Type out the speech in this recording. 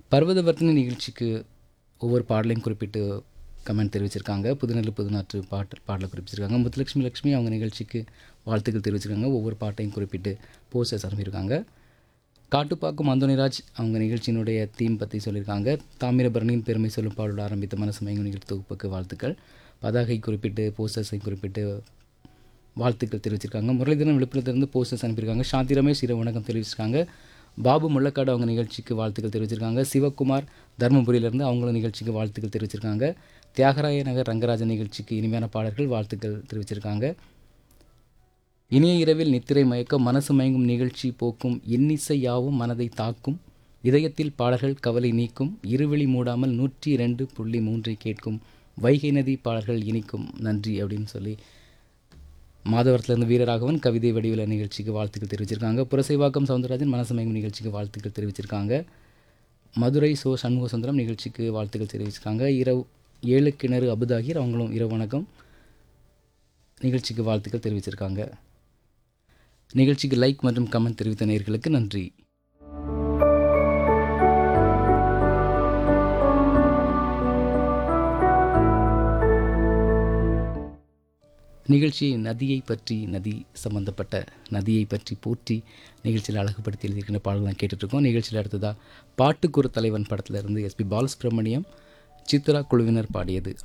பர்வதவர்த்தினி நிகழ்ச்சிக்கு ஒவ்வொரு பாடலையும் குறிப்பிட்டு கமெண்ட் தெரிவிச்சிருக்காங்க புதுநெல்லு புதுநாற்று பாட்டு பாடலை குறிப்பிட்டிருக்காங்க முத்துலட்சுமி லட்சுமி அவங்க நிகழ்ச்சிக்கு வாழ்த்துக்கள் தெரிவிச்சிருக்காங்க ஒவ்வொரு பாட்டையும் குறிப்பிட்டு போஸ்டர்ஸ் அனுப்பியிருக்காங்க காட்டுப்பாக்கம் அந்தோனிராஜ் அவங்க நிகழ்ச்சியினுடைய தீம் பற்றி சொல்லியிருக்காங்க தாமிரபரணியின் பெருமை சொல்லும் பாடலோடு ஆரம்பித்த மனசு மயங்கும் நிகழ்ச்சி தொகுப்புக்கு வாழ்த்துக்கள் பதாகை குறிப்பிட்டு போஸ்டர்ஸை குறிப்பிட்டு வாழ்த்துக்கள் தெரிவிச்சிருக்காங்க முரளிதரன் விழுப்புரத்திலிருந்து போஸ்டர்ஸ் அனுப்பியிருக்காங்க சாந்தி ரமேஷ் இரவு வணக்கம் தெரிவிச்சிருக்காங்க பாபு முள்ளக்காடு அவங்க நிகழ்ச்சிக்கு வாழ்த்துக்கள் தெரிவிச்சிருக்காங்க சிவகுமார் தருமபுரியிலேருந்து அவங்களும் நிகழ்ச்சிக்கு வாழ்த்துக்கள் தெரிவிச்சிருக்காங்க தியாகராய நகர் ரங்கராஜன் நிகழ்ச்சிக்கு இனிமையான பாடல்கள் வாழ்த்துக்கள் தெரிவிச்சிருக்காங்க இனிய இரவில் நித்திரை மயக்கம் மனசு மயங்கும் நிகழ்ச்சி போக்கும் இன்னிசை யாவும் மனதை தாக்கும் இதயத்தில் பாடல்கள் கவலை நீக்கும் இருவழி மூடாமல் நூற்றி இரண்டு புள்ளி மூன்றை கேட்கும் வைகை நதி பாடல்கள் இனிக்கும் நன்றி அப்படின்னு சொல்லி மாதவரத்துலேருந்து வீரராகவன் கவிதை வடிவில நிகழ்ச்சிக்கு வாழ்த்துக்கள் தெரிவிச்சிருக்காங்க புரசைவாக்கம் சவுந்தரராஜன் மனசு மயங்கும் நிகழ்ச்சிக்கு வாழ்த்துக்கள் தெரிவிச்சிருக்காங்க மதுரை சோ சண்முக சுந்தரம் நிகழ்ச்சிக்கு வாழ்த்துக்கள் தெரிவிச்சிருக்காங்க இரவு ஏழு கிணறு அபுதாகிர் அவங்களும் இரவு வணக்கம் நிகழ்ச்சிக்கு வாழ்த்துக்கள் தெரிவிச்சிருக்காங்க நிகழ்ச்சிக்கு லைக் மற்றும் கமெண்ட் தெரிவித்த நேயர்களுக்கு நன்றி நிகழ்ச்சி நதியை பற்றி நதி சம்பந்தப்பட்ட நதியை பற்றி போற்றி நிகழ்ச்சியில் அழகுபடுத்தி எழுதியிருக்கிற பாடல்கள் கேட்டுட்ருக்கோம் நிகழ்ச்சியில் அடுத்ததாக பாட்டுக்குறு தலைவன் படத்தில் இருந்து எஸ்பி பாலசுப்ரமணியம் சித்ரா குழுவினர் பாடியது